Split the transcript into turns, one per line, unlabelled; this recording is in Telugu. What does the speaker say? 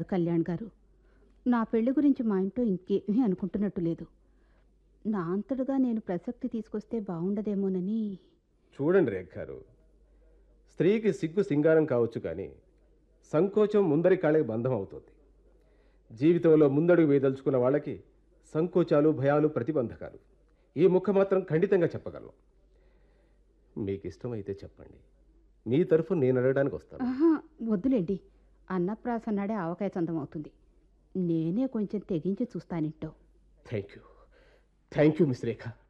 కాదు కళ్యాణ్ గారు నా పెళ్లి గురించి మా ఇంట్లో ఇంకేమీ అనుకుంటున్నట్టు లేదు నా అంతటిగా నేను ప్రసక్తి తీసుకొస్తే బాగుండదేమోనని
చూడండి రేఖ గారు స్త్రీకి సిగ్గు సింగారం కావచ్చు కానీ సంకోచం ముందరి కాళ్ళకి బంధం అవుతుంది జీవితంలో ముందడుగు వేయదలుచుకున్న వాళ్ళకి సంకోచాలు భయాలు ప్రతిబంధకాలు ఈ ముఖ మాత్రం ఖండితంగా చెప్పగలను మీకు ఇష్టమైతే చెప్పండి మీ తరఫు నేను అడగడానికి వస్తాను
ఆహా వద్దులేండి అన్నప్రాసన్నాడే ఆవకాయ చందం అవుతుంది నేనే కొంచెం తెగించి చూస్తానింటో
thank you thank you miss Rekha